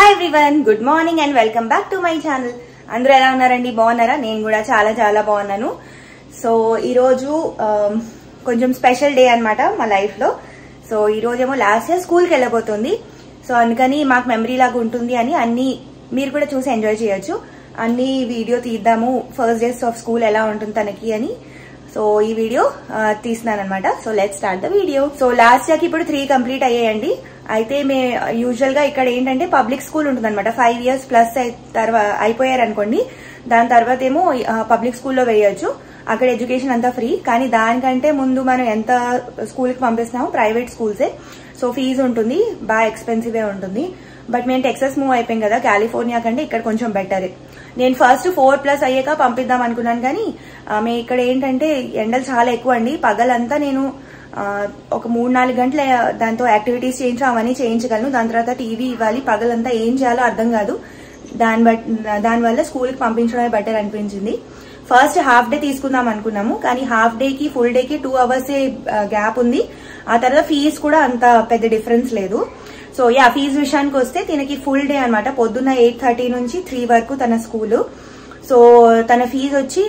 Hi everyone good morning and welcome back to my channel అందరూ ఎలా ఉన్నారండి బాగున్నారా నేను కూడా చాలా చాలా బాగున్నాను సో ఈరోజు ఆమ్, కొంచెం స్పెషల్ డే అన్నమాట మా లైఫ్ లో సో ఈ రోజేమో లాస్ట్ ఇయర్ స్కూల్కి వెళ్ళబోతుంది సో అందుకని మాకు మెమరీ లాగా ఉంటుంది అని అన్ని మీరు కూడా చూసి ఎంజాయ్ చేయొచ్చు అన్ని వీడియో తీద్దాము ఫస్ట్ డేస్ ఆఫ్ స్కూల్ ఎలా ఉంటుంది తనకి అని సో ఈ వీడియో తీస్తున్నాను అనమాట so let start the video so last year కి ఇప్పుడు త్రీ కంప్లీట్ అయ్యాయండి అయితే మే యూజువల్ గా ఇక్కడ ఏంటంటే పబ్లిక్ స్కూల్ ఉంటుంది అనమాట ఫైవ్ ఇయర్స్ ప్లస్ తర్వాత అయిపోయారు అనుకోండి దాని తర్వాత ఏమో పబ్లిక్ స్కూల్లో వేయొచ్చు అక్కడ ఎడ్యుకేషన్ అంతా ఫ్రీ కానీ దానికంటే ముందు మనం ఎంత స్కూల్ కి పంపిస్తున్నామో ప్రైవేట్ స్కూల్సే సో ఫీజు ఉంటుంది బాగా ఎక్స్పెన్సివ్ ఉంటుంది బట్ మేము టెక్సస్ మూవ్ అయిపోయాం కదా కాలిఫోర్నియా కంటే ఇక్కడ కొంచెం బెటరే నేను ఫస్ట్ ఫోర్ ప్లస్ అయ్యాక పంపిద్దాం అనుకున్నాను కానీ ఆ, మేము ఇక్కడ ఏంటంటే ఎండలు చాలా ఎక్కువ అండి పగలంతా నేను ఆ, ఒక మూడు నాలుగు గంటల దాంతో యాక్టివిటీస్ చేయించు అవన్నీ చేయించగలను దాని తర్వాత టీవీ ఇవ్వాలి పగలంతా ఏం చేయాలో అర్థం కాదు దాని బట్ దానివల్ల స్కూల్కి పంపించడమే బెటర్ అనిపించింది ఫస్ట్ హాఫ్ డే తీసుకుందాం అనుకున్నాము కానీ హాఫ్ డే కి ఫుల్ డే కి టూ అవర్స్ గ్యాప్ ఉంది ఆ తర్వాత ఫీజు కూడా అంత పెద్ద డిఫరెన్స్ లేదు సో యా ఫీజు విషయానికి వస్తే దీనికి ఫుల్ డే అనమాట పొద్దున్న ఎయిట్ థర్టీ నుంచి త్రీ వరకు తన స్కూలు సో తన ఫీజు వచ్చి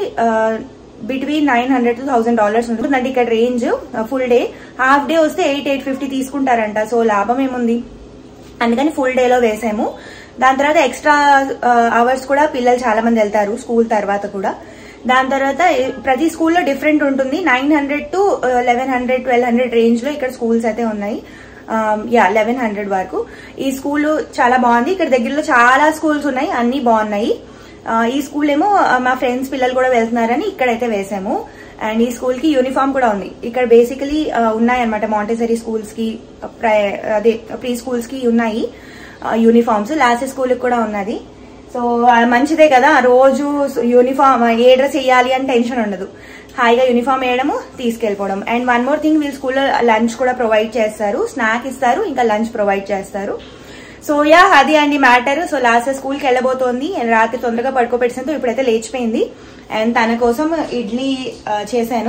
between nine hundred to thousand dollars ఉంటుంది అంటే ఇక్కడ range full day half day వస్తే ఎయిట్ ఎయిట్ ఫిఫ్టీ తీసుకుంటారంట సో లాభం ఏముంది అందుకని ఫుల్ డేలో వేసాము దాని తర్వాత ఎక్స్ట్రా అవర్స్ కూడా పిల్లలు చాలా మంది వెళ్తారు స్కూల్ తర్వాత కూడా దాని తర్వాత ఏ- ప్రతి స్కూల్లో డిఫరెంట్ ఉంటుంది nine hundred to eleven hundred twelve hundred range లో ఇక్కడ స్కూల్స్ అయితే ఉన్నాయి యా లెవెన్ హండ్రెడ్ వరకు ఈ స్కూల్ చాలా బాగుంది ఇక్కడ దగ్గరలో చాలా స్కూల్స్ ఉన్నాయి అన్ని బాగున్నాయి ఆ, ఈ స్కూల్ ఏమో ఆ, మా ఫ్రెండ్స్ పిల్లలు కూడా వెళ్తున్నారని ఇక్కడైతే వేసాము అండ్ ఈ స్కూల్ కి యూనిఫామ్ కూడా ఉంది ఇక్కడ బేసికలీ ఉన్నాయన్నమాట మాంటెసరీ స్కూల్స్ కి ప్రై- అదే ప్రీ స్కూల్స్ కి ఉన్నాయి యూనిఫామ్స్ లాస్ట్ స్కూల్ కి కూడా ఉన్నది సో ఆ, మంచిదే కదా రోజు యూనిఫామ్ ఏ డ్రెస్ వేయాలి అని టెన్షన్ ఉండదు హాయిగా యూనిఫామ్ వేయడము తీసుకెళ్ళిపోవడం అండ్ వన్ మోర్ థింగ్ వీళ్ళు స్కూల్లో లంచ్ కూడా ప్రొవైడ్ చేస్తారు స్నాక్ ఇస్తారు ఇంకా లంచ్ ప్రొవైడ్ చేస్తారు సో యా అది అండి మ్యాటర్ సో లాస్ట్ స్కూల్కి వెళ్ళబోతోంది and రాత్రి తొందరగా పడుకోబెట్టినంతో ఇప్పుడైతే లేచిపోయింది అండ్ తన కోసం ఇడ్లీ ఆ, చేశాను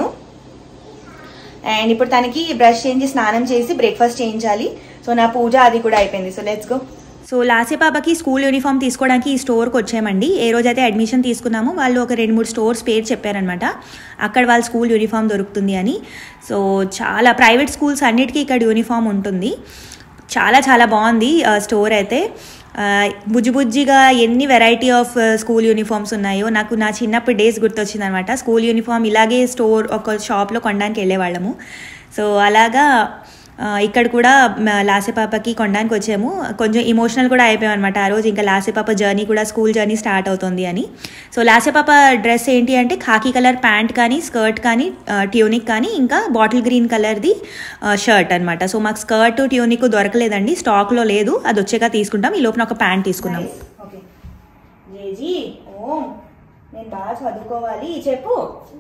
అండ్ ఇప్పుడు తనకి బ్రష్ చేయించి స్నానం చేసి బ్రేక్ఫాస్ట్ చేయించాలి సో నా పూజ అది కూడా అయిపోయింది సో లెట్స్ గో సో లాసే పాపకి స్కూల్ యూనిఫామ్ తీసుకోవడానికి ఈ స్టోర్కి వచ్చామండి ఏ రోజైతే అడ్మిషన్ తీసుకున్నామో వాళ్ళు ఒక రెండు మూడు స్టోర్స్ పేరు చెప్పారనమాట అక్కడ వాళ్ళ స్కూల్ యూనిఫామ్ దొరుకుతుంది అని సో చాలా ప్రైవేట్ స్కూల్స్ అన్నిటికీ ఇక్కడ యూనిఫామ్ ఉంటుంది చాలా చాలా బాగుంది ఆ, స్టోర్ అయితే ఆ, బుజ్జి బుజ్జిగా ఎన్ని వెరైటీ ఆఫ్ స్కూల్ యూనిఫామ్స్ ఉన్నాయో నాకు నా చిన్నప్పుడు డేస్ గుర్తొచ్చింది అనమాట స్కూల్ యూనిఫామ్ ఇలాగే స్టోర్ ఒక షాప్లో కొనడానికి వెళ్ళేవాళ్ళము సో అలాగా ఆ, ఇక్కడ కూడా మ- లాసే పాపకి కొనడానికి వచ్చాము కొంచెం ఇమోషనల్ కూడా అయిపోయాం అనమాట ఆ రోజు ఇంకా లాసే పాప జర్నీ కూడా స్కూల్ జర్నీ స్టార్ట్ అవుతుంది అని సో లాసే పాప డ్రెస్ ఏంటి అంటే ఖాకీ కలర్ ప్యాంట్ కానీ స్కర్ట్ కానీ ట్యూనిక్ కానీ ఇంకా బాటిల్ గ్రీన్ కలర్ది షర్ట్ అనమాట సో మాకు స్కర్ట్ ట్యూనిక్ దొరకలేదండి స్టాక్లో లేదు అది వచ్చాక తీసుకుంటాం ఈ లోపల ఒక ప్యాంట్ తీసుకున్నాం ఓకే జేజీ ఓ నేను బాగా చదువుకోవాలి చెప్పు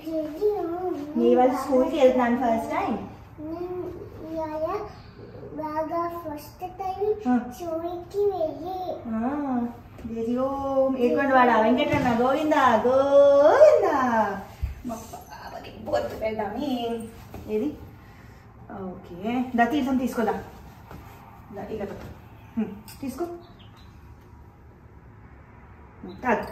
నీ వాళ్ళ స్కూల్కి వెళ్తున్నాను ఫస్ట్ టైం బాగా ఫస్ట్ టైం ఆ. చూడికి వెళ్ళి జేజీ ఓ ఏడుకోండి వాడ వెంకటరమణ గోవిందా గోవిందా మా బాబకి బొత్తు పెడదామి ఏది ఓకే దా తీర్థం తీసుకోదా దా ఇలా పెట్టు హ్మ్, తీసుకో తాగు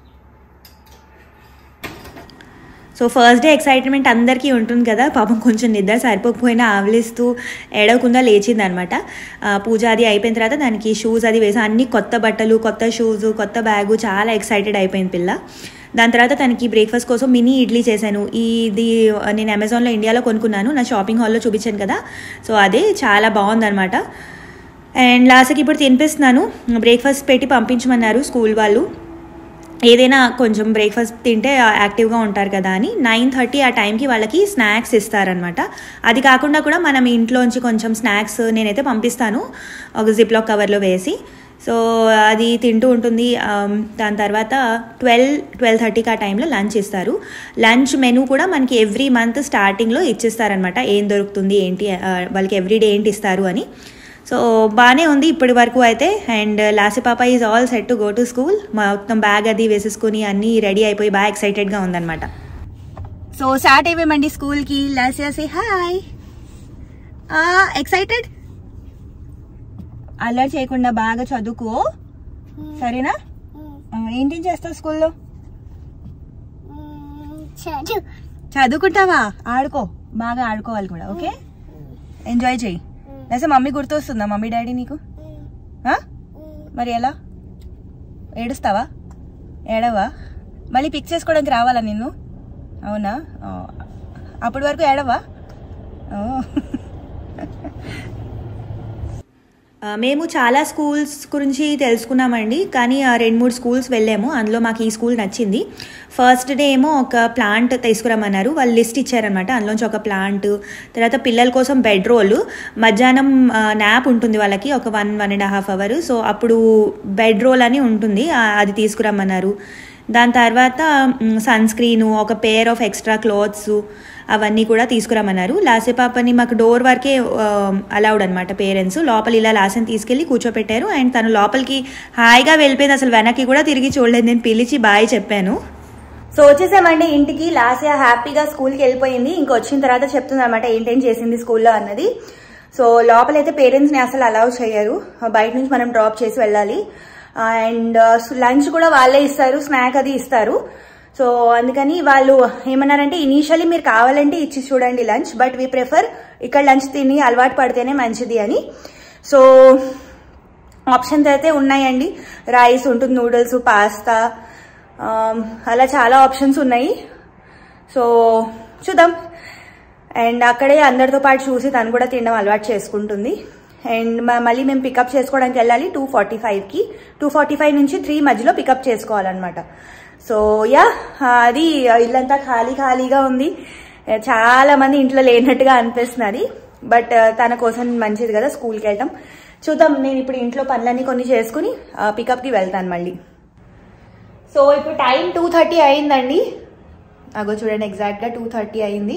సో ఫస్ట్ డే ఎక్సైట్మెంట్ అందరికీ ఉంటుంది కదా పాపం కొంచెం నిద్ర సరిపోకపోయినా ఆవలిస్తూ ఏడవకుండా లేచిందనమాట పూజ అది అయిపోయిన తర్వాత దానికి షూస్ అది వేసి అన్ని కొత్త బట్టలు కొత్త షూస్ కొత్త బ్యాగు చాలా ఎక్సైటెడ్ అయిపోయింది పిల్ల దాని తర్వాత తనకి బ్రేక్ఫాస్ట్ కోసం మినీ ఇడ్లీ చేశాను ఇది నేను అమెజాన్లో ఇండియాలో కొనుక్కున్నాను నా షాపింగ్ హాల్లో చూపించాను కదా సో అదే చాలా బాగుందనమాట అండ్ లాస్ట్కి ఇప్పుడు తినిపిస్తున్నాను బ్రేక్ఫాస్ట్ పెట్టి పంపించమన్నారు స్కూల్ వాళ్ళు ఏదైనా కొంచెం బ్రేక్ఫాస్ట్ తింటే యాక్టివ్గా ఉంటారు కదా అని నైన్ థర్టీ ఆ టైంకి వాళ్ళకి స్నాక్స్ ఇస్తారనమాట అది కాకుండా కూడా మనం ఇంట్లోంచి కొంచెం స్నాక్స్ నేనైతే పంపిస్తాను ఒక జిప్లాక్ కవర్లో వేసి సో అది తింటూ ఉంటుంది ఆమ్, దాని తర్వాత ట్వెల్వ్ ట్వెల్వ్ థర్టీకి ఆ టైంలో లంచ్ ఇస్తారు లంచ్ మెనూ కూడా మనకి ఎవ్రీ మంత్ స్టార్టింగ్లో ఇచ్చిస్తారనమాట ఏం దొరుకుతుంది ఏంటి ఆ, వాళ్ళకి ఎవ్రీడే ఏంటి ఇస్తారు అని సో బాగానే ఉంది ఇప్పటి వరకు అయితే అండ్ లాస్ట్ పాప is all set to go to school మొత్తం బ్యాగ్ అది వేసేసుకుని అన్నీ రెడీ అయిపోయి బాగా ఎక్సైటెడ్గా ఉందన్నమాట సో స్టార్ట్ అయిపోయామండి స్కూల్కి లాస్ట్ సే హాయ్ ఎక్సైటెడ్ అల్లరి చేయకుండా బాగా చదువుకో సరేనా ఆ, ఏంటి చేస్తావు స్కూల్లో చదువు చదువుకుంటావా ఆడుకో బాగా ఆడుకోవాలి కూడా ఓకే ఎంజాయ్ చెయ్యి లేకపోతే మమ్మీ గుర్తొస్తుందా మమ్మీ డాడీ నీకు ఆ? మరి ఎలా ఏడుస్తావా ఏడవా మళ్ళీ పిక్ చేసుకోవడానికి రావాలా నిన్ను అవునా ఆ, అప్పటి వరకు ఏడవా ఓ. ఆ, మేము చాలా స్కూల్స్ గురించి తెలుసుకున్నామండి కానీ ఆ రెండు మూడు స్కూల్స్ వెళ్ళాము అందులో మాకు ఈ స్కూల్ నచ్చింది ఫస్ట్ డే ఏమో ఒక ప్లాంట్ తీసుకురమ్మన్నారు వాళ్ళు లిస్ట్ ఇచ్చారనమాట అందులోంచి ఒక ప్లాంట్ తర్వాత పిల్లల కోసం బెడ్ రోల్ మధ్యాహ్నం నాప్ ఉంటుంది వాళ్ళకి ఒక one one and half hour so అప్పుడు బెడ్ రోల్ అని ఉంటుంది ఆ, అది తీసుకురమ్మన్నారు దాని తర్వాత సన్ స్క్రీను ఒక పేర్ ఆఫ్ ఎక్స్ట్రా క్లాత్స్ అవన్నీ కూడా తీసుకురమ్మన్నారు లాసే పాపని మాకు డోర్ వరకే అలౌడ్ అనమాట పేరెంట్స్ లోపల ఇలా లాసని తీసుకెళ్ళి కూర్చోపెట్టారు అండ్ తను లోపలికి హాయిగా వెళ్ళిపోయింది అసలు వెనక్కి కూడా తిరిగి చూడలేదు నేను పిలిచి బాయ్ చెప్పాను సో వచ్చేసామండి ఇంటికి లాస్యా హ్యాపీగా స్కూల్కి వెళ్ళిపోయింది ఇంక వచ్చిన తర్వాత చెప్తుంది అనమాట ఏంటేం చేసింది స్కూల్లో అన్నది సో లోపలైతే పేరెంట్స్ని అసలు అలౌ చేయరు బయట నుంచి మనం డ్రాప్ చేసి వెళ్ళాలి అండ్ లంచ్ కూడా వాళ్ళే ఇస్తారు స్నాక్ అది ఇస్తారు సో అందుకని వాళ్ళు ఏమన్నారంటే ఇనీషియలీ మీరు కావాలంటే ఇచ్చి చూడండి లంచ్ బట్ వీ ప్రిఫర్ ఇక్కడ లంచ్ తిని అలవాటు పడితేనే మంచిది అని సో ఆప్షన్స్ అయితే ఉన్నాయండి రైస్ ఉంటుంది నూడిల్స్ పాస్తా అలా చాలా ఆప్షన్స్ ఉన్నాయి సో చూద్దాం అండ్ అక్కడే అందరితో పాటు చూసి తను కూడా తినడం అలవాటు చేసుకుంటుంది అండ్ మ- మళ్ళీ మేము పికప్ చేసుకోవడానికి వెళ్ళాలి టూ ఫార్టీ ఫైవ్కి టూ ఫార్టీ ఫైవ్ నుంచి త్రీ మధ్యలో పికప్ చేసుకోవాలన్నమాట సో యా అది ఇల్లంతా ఖాళీ ఖాళీగా ఉంది చాలా మంది ఇంట్లో లేనట్టుగా అనిపిస్తున్నది బట్ తన కోసం మంచిది కదా స్కూల్కి వెళ్ళటం చూద్దాం నేను ఇప్పుడు ఇంట్లో పనులన్నీ కొన్ని చేసుకుని పికప్కి వెళ్తాను మళ్ళీ సో ఇప్పుడు టైం టూ థర్టీ అయిందండి అగో చూడండి ఎగ్జాక్ట్గా టూ థర్టీ అయింది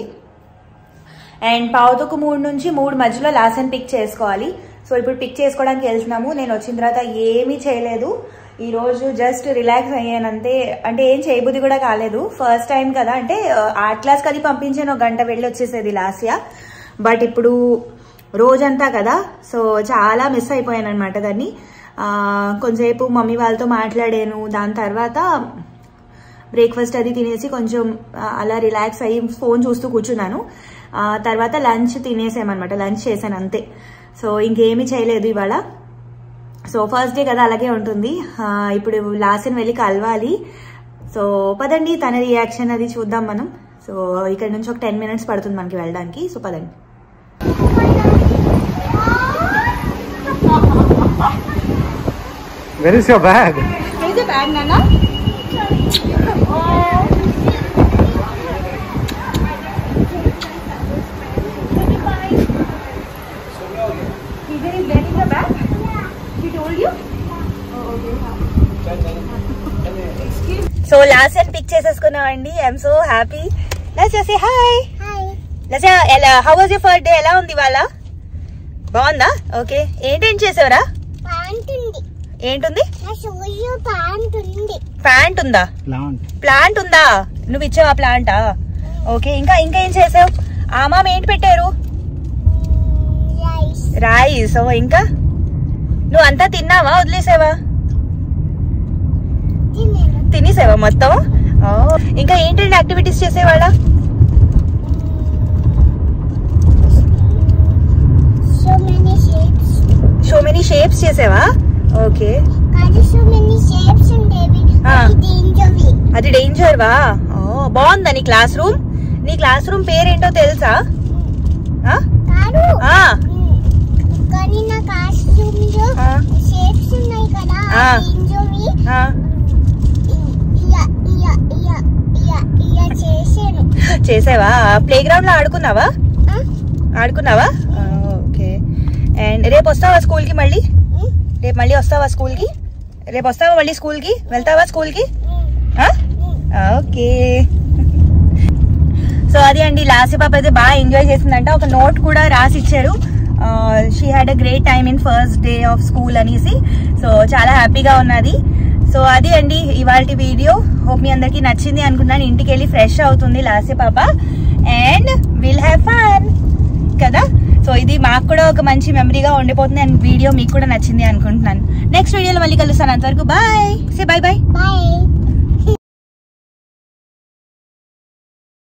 అండ్ పావుతకు మూడు నుంచి మూడు మధ్యలో లాసన్ పిక్ చేసుకోవాలి సో ఇప్పుడు పిక్ చేసుకోవడానికి వెళ్తున్నాము నేను వచ్చిన తర్వాత ఏమీ చేయలేదు ఈ రోజు జస్ట్ రిలాక్స్ అయ్యానంతే అంటే ఏం చేయబుద్ధి కూడా కాలేదు ఫస్ట్ టైం కదా అంటే ఆర్ట్ క్లాస్కి అది పంపించాను ఒక గంట వెళ్ళి వచ్చేసేది లాస్ట్ ఇయర్ బట్ ఇప్పుడు రోజంతా కదా సో చాలా మిస్ అయిపోయాను అనమాట దాన్ని ఆ, కొంచెంసేపు మమ్మీ వాళ్ళతో మాట్లాడాను దాని తర్వాత బ్రేక్ఫాస్ట్ అది తినేసి కొంచెం ఆ, అలా రిలాక్స్ అయ్యి ఫోన్ చూస్తూ కూర్చున్నాను ఆ, తర్వాత లంచ్ తినేసామన్నమాట లంచ్ చేశాను అంతే సో ఇంకేమీ చేయలేదు ఇవాళ సో ఫస్ట్ డే కదా అలాగే ఉంటుంది ఆ, ఇప్పుడు లాస్ట్ని వెళ్ళి కలవాలి సో పదండి తన రియాక్షన్ అది చూద్దాం మనం సో ఇక్కడ నుంచి ఒక టెన్ మినిట్స్ పడుతుంది మనకి వెళ్ళడానికి సో పదండి Where is your bag? Bag నాన్న సో లాస్ట్ టైం పిక్ చేసేసుకున్నామండి ఐఎమ్ సో హ్యాపీ లెట్స్ చేసి హాయ్ హాయ్ లెట్స్ ఎలా how was your first day ఎలా ఉంది ఇవాళ బాగుందా ఓకే ఏంటేం చేసావురా ప్యాంట్ ఉంది ఏంటుంది నా షూయు ప్యాంట్ ఉంది ప్యాంట్ ఉందా Plant. ప్లాంట్ ఉందా నువ్వు ఇచ్చావా ప్లాంటా ఓకే ఇంకా ఇంకా ఏం చేసావు ఆమామ ఏంటి పెట్టారు రైస్ రైస్ ఓ ఇంకా నువ్వు అంతా తిన్నావా వదిలేసావా తిన్నాను తినేసావా మొత్తం ఓ ఇంకా ఏంటంటే యాక్టివిటీస్ చేసేవాళ్ళ so many shapes show many shapes చేసావా ఓకే కానీ సో మెనీ షేప్స్ ఉండేవి ఆ. ఇది ఇంజవి అది డేంజర్ వా ఓ బాగుందా నీ క్లాస్ రూమ్ నీ క్లాస్ రూమ్ పేరేంటో తెలుసా ఆ? కాదు ఆ, కానీ నా కాస్ట్యూమ్ లో ఆ. షేప్స్ ఉన్నాయి కదా ఆ. ఇంజవి ఆ. ఇయా ఇయా ఇయా ఇయా ఇయా చేసాను చేసావా ప్లే గ్రౌండ్ లో ఆడుకున్నావా ఆ? ఆడుకున్నావా ఆ, ఓకే అండ్ రేపు వస్తావా స్కూల్ కి మళ్ళీ ఉమ్, రేపు మళ్ళీ వస్తావా స్కూల్ కి రేపు వస్తావా మళ్ళీ స్కూల్ కి వెళ్తావా స్కూల్ కి ఉమ్, ఆ? ఉమ్. ఓకే సో అది అండి లాస్ట్ పాప అయితే బాగా ఎంజాయ్ చేసిందంట ఒక నోట్ కూడా రాసి ఇచ్చారు she had a great time in first day of school అనేసి సో చాలా హ్యాపీగా ఉన్నది సో అది అండి ఇవాళ వీడియో హోప్ మీ అందరికి నచ్చింది అనుకున్నాను ఇంటికి వెళ్ళి ఫ్రెష్ అవుతుంది లాస్ట్ పాప అండ్ విల్ హ్యావ్ ఫన్ కదా సో ఇది మాకు కూడా ఒక మంచి మెమరీగా ఉండిపోతుంది అండ్ వీడియో మీకు కూడా నచ్చింది అనుకుంటున్నాను నెక్స్ట్ వీడియోలో మళ్ళీ కలుస్తాను అంతవరకు bye say bye bye bye